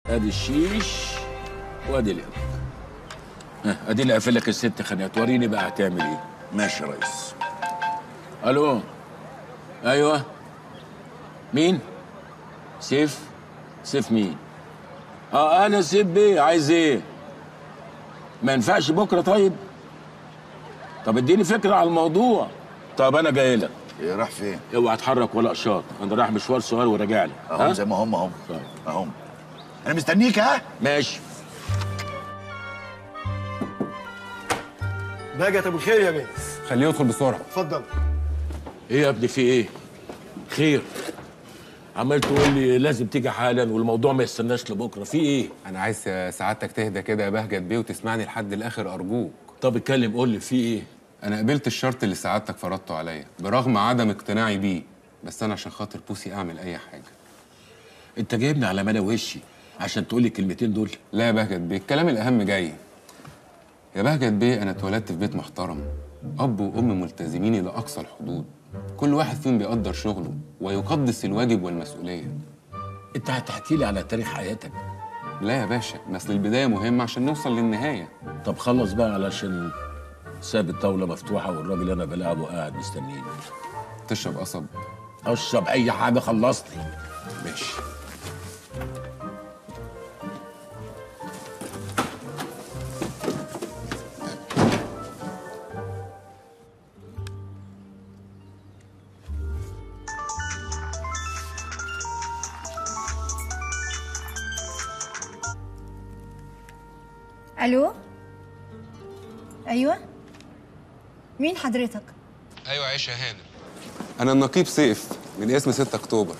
ادي الشيش وادي القلب ها، ادي اللي قافل لك الست خانات وريني بقى هتعمل ايه ماشي يا ريس الو ايوه مين سيف سيف مين اه انا سيف بيه عايز ايه ما ينفعش بكره طيب طب اديني فكره على الموضوع طب انا جاي لك ايه راح فين؟ اوعى اتحرك ولا اشاط انا رايح مشوار صغير وراجع لي اهم زي ما هم اهم طيب. اهم انا مستنيك ها ماشي باجت ابو الخير يا بيه خليه يدخل بسرعه اتفضل ايه يا ابني في ايه خير عمال تقول لي لازم تيجي حالا والموضوع ما يستناش لبكره في ايه انا عايز سعادتك تهدى كده يا بهجت بيه وتسمعني لحد الاخر ارجوك طب اتكلم قول لي في ايه انا قبلت الشرط اللي سعادتك فرضته عليا برغم عدم اقتناعي بيه بس انا عشان خاطر بوسي اعمل اي حاجه انت جايبني على ملا وشي عشان تقول لي الكلمتين دول لا يا بهجت بيه الكلام الاهم جاي يا بهجت بيه انا اتولدت في بيت محترم اب وام ملتزمين الى اقصى الحدود كل واحد فيهم بيقدر شغله ويقدس الواجب والمسؤوليه انت هتحكي لي على تاريخ حياتك لا يا باشا مثل البدايه مهمه عشان نوصل للنهايه طب خلص بقى علشان ساب الطاوله مفتوحه والراجل اللي انا بلعبه قاعد مستنيني تشرب قصب اشرب اي حاجه خلصني ماشي الو ايوه مين حضرتك ايوه عيش يا هانم انا النقيب سيف من اسم 6 اكتوبر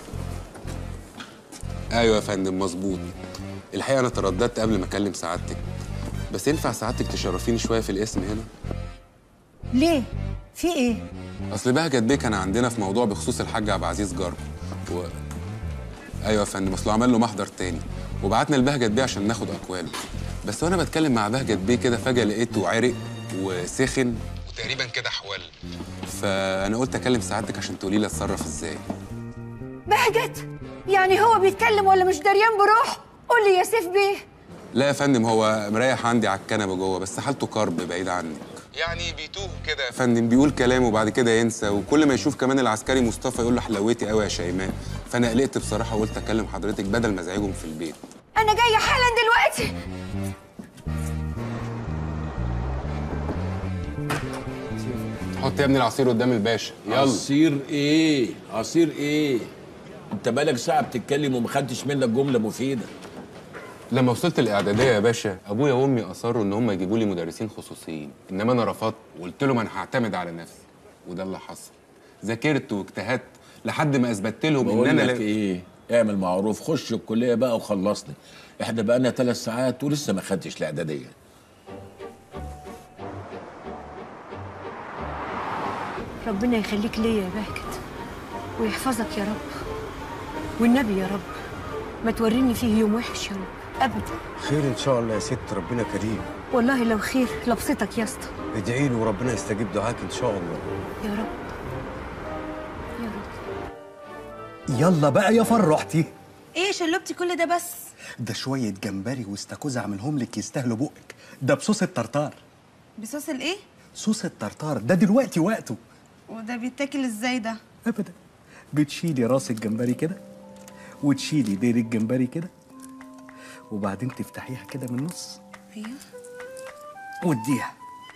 ايوه يا فندم مظبوط الحقيقه انا ترددت قبل ما اكلم سعادتك بس ينفع سعادتك تشرفيني شويه في الاسم هنا ليه في ايه اصل بهجت بيه كان عندنا في موضوع بخصوص الحاج عبد العزيز جاركم و... ايوه يا فندم اصله عمل له محضر تاني وبعتنا لبهجت بيه عشان ناخد اقواله بس وانا بتكلم مع بهجت بيه كده فجاه لقيته عرق وسخن وتقريبا كده حول فانا قلت اكلم سعادتك عشان تقولي لي اتصرف ازاي بهجت يعني هو بيتكلم ولا مش دريان بروح قول لي يا سيف بيه لا يا فندم هو مريح عندي على الكنبه جوه بس حالته كرب بعيد عنك يعني بيتوه كده يا فندم بيقول كلام وبعد كده ينسى وكل ما يشوف كمان العسكري مصطفى يقول له حلوتي قوي يا شيماء فانا قلقت بصراحه وقلت اكلم حضرتك بدل ما ازعجهم في البيت انا جايه حالا دلوقتي حط يا ابني العصير قدام الباشا يلا عصير ايه عصير ايه انت بقالك ساعه بتتكلم وما خدتش منك جمله مفيده لما وصلت الاعداديه يا باشا ابويا وامي اصروا ان هم يجيبوا لي مدرسين خصوصيين انما انا رفضت وقلت لهم انا هعتمد على نفسي وده اللي حصل ذاكرت واجتهدت لحد ما اثبتت لهم ان بقول انا لك لا- ايه اعمل معروف خش الكليه بقى وخلصني احنا بقالنا ثلاث ساعات ولسه ما خدتش الاعداديه ربنا يخليك ليا يا بهجت ويحفظك يا رب والنبي يا رب ما توريني فيه يوم وحش يا رب ابدا خير ان شاء الله يا ست ربنا كريم والله لو خير لبستك يا اسطى ادعي له وربنا يستجيب دعاك ان شاء الله يا رب يا رب يلا بقى يا فرحتي ايه شلبتي كل ده بس ده شوية جمبري واستاكوزا اعملهم لك يستاهلوا بقك ده بصوص الطرطار بصوص الايه صوص الطرطار ده دلوقتي وقته وده بيتاكل ازاي ده ابدا بتشيلي راس الجمبري كده وتشيلي ديل الجمبري كده وبعدين تفتحيها كده من النص ايوه واديها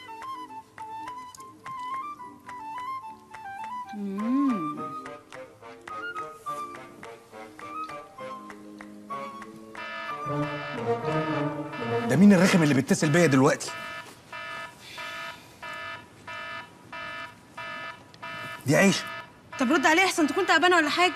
ده مين الرخم اللي بيتصل بيا دلوقتي دي عيشه طب رد عليه احسن تكون تعبانه ولا حاجه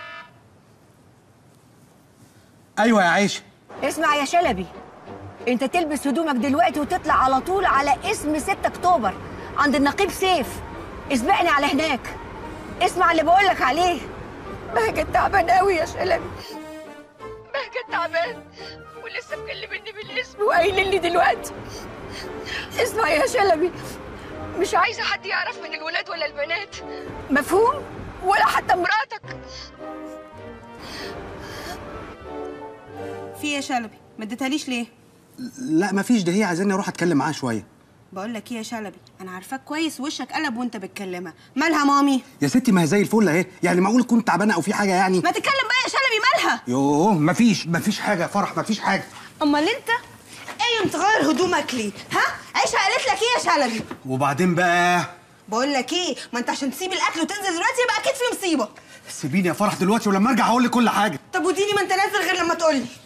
ايوه يا عيشه اسمع يا شلبي انت تلبس هدومك دلوقتي وتطلع على طول على اسم 6 اكتوبر عند النقيب سيف اسبقني على هناك اسمع اللي بقولك عليه بهجت تعبان قوي يا شلبي بهجت تعبان ولسه مكلمني بالاسم وقايل لي دلوقتي اسمع يا شلبي مش عايزه حد يعرف من الولاد ولا البنات مفهوم ولا حتى مراتك في ايه يا شلبي ما اديتهاليش ليه لا مفيش ده هي عايزاني اروح اتكلم معاها شويه بقول لك ايه يا شلبي انا عارفاك كويس وشك قلب وانت بتكلمها مالها مامي يا ستي ما هي زي الفل اهي يعني معقول كنت تعبانه او في حاجه يعني ما تتكلم بقى يا شلبي مالها يوه مفيش مفيش حاجه يا فرح مفيش حاجه امال انت ايه تغير هدومك ليه ها عيشه قالت لك ايه يا شلبي وبعدين بقى بقول لك ايه ما انت عشان تسيب الاكل وتنزل دلوقتي يبقى اكيد في مصيبه سيبيني يا فرح دلوقتي ولما ارجع هقول لك كل حاجه طب وديني ما انت نازل غير لما تقول لي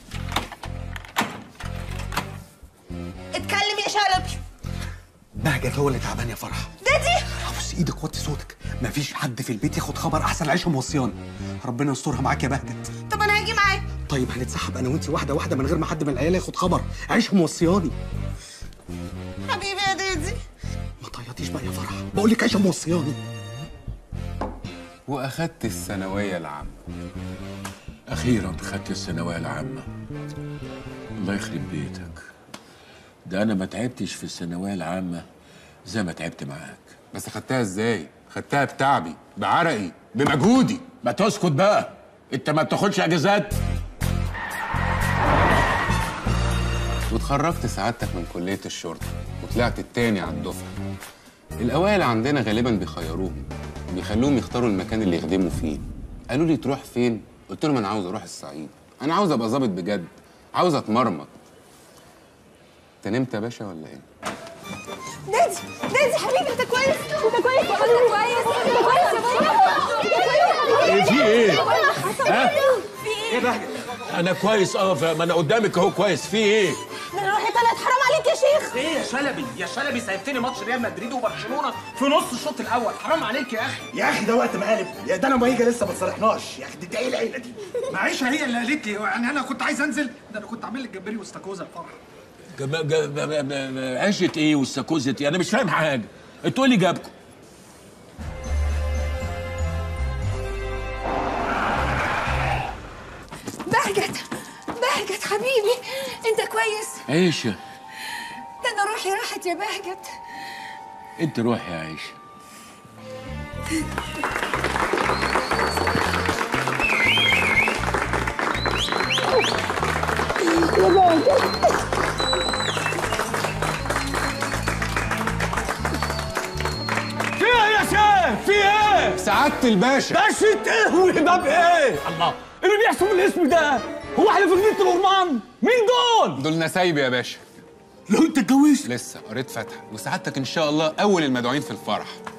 اتكلم يا شلبي بهجت هو اللي تعبان يا فرح دادي بص ايدك وطي صوتك مفيش حد في البيت ياخد خبر احسن عيشه موصياني ربنا يسترها معاك يا بهجت طب انا هاجي معاك طيب هنتسحب انا وانت واحده واحده من غير ما حد من العيال ياخد خبر عيشه موصياني حبيبي يا دادي ما تعيطيش بقى يا فرح بقول لك عيشه موصياني واخدت الثانويه العامه أخيرا خدت الثانوية العامة الله يخرب بيتك ده أنا ما تعبتش في الثانوية العامة زي ما تعبت معاك بس خدتها ازاي خدتها بتعبي بعرقي بمجهودي ما تسكت بقى أنت ما بتاخدش أجازات واتخرجت سعادتك من كلية الشرطة وطلعت التاني على الدفعة الأوائل عندنا غالبا بيخيروهم بيخلوهم يختاروا المكان اللي يخدموا فيه قالوا لي تروح فين؟ قلت لهم أنا عاوز أروح الصعيد أنا عاوز أبقى ظابط بجد عاوز أتمرمط أنت نمت يا باشا ولا إيه؟ دادي دادي حبيبي انت كويس انت كويس انت كويس انت كويس يا في إيه؟ ها؟ في ايه؟ أنا كويس أه ف- ما أنا قدامك أهو كويس في إيه؟ ده انا روحي طلعت حرام عليك يا شيخ ايه يا شلبي يا شلبي سايبتني ماتش ريال مدريد وبرشلونه في نص الشوط الاول حرام عليك يا اخي يا اخي ده وقت مقالب يا ده انا وهيجا لسه ما اتصالحناش يا اخي دي ده ايه العيله دي معيشه هي اللي قالت لي يعني انا كنت عايز انزل ده انا كنت عامل لك جمبري واستاكوزا الفرح جب- جب- جب- جب- عشة إيه واستاكوزة إيه؟ أنا مش فاهم حاجة أنتوا إيه اللي جابكم؟ بهجت بهجت حبيبي انت كويس عيشة ده انا روحي راحت يا بهجت أنت روح يا عيشة في ايه يا شيخ في ايه سعادة الباشا باشا ايه وهباب ايه الله اللي بيحصل بالاسم ده هو احنا في جنينه الورمان مين دول دول نسايب يا باشا لو انت اتجوزت لسه قريت فاتحة وسعادتك إن شاء الله أول المدعوين في الفرح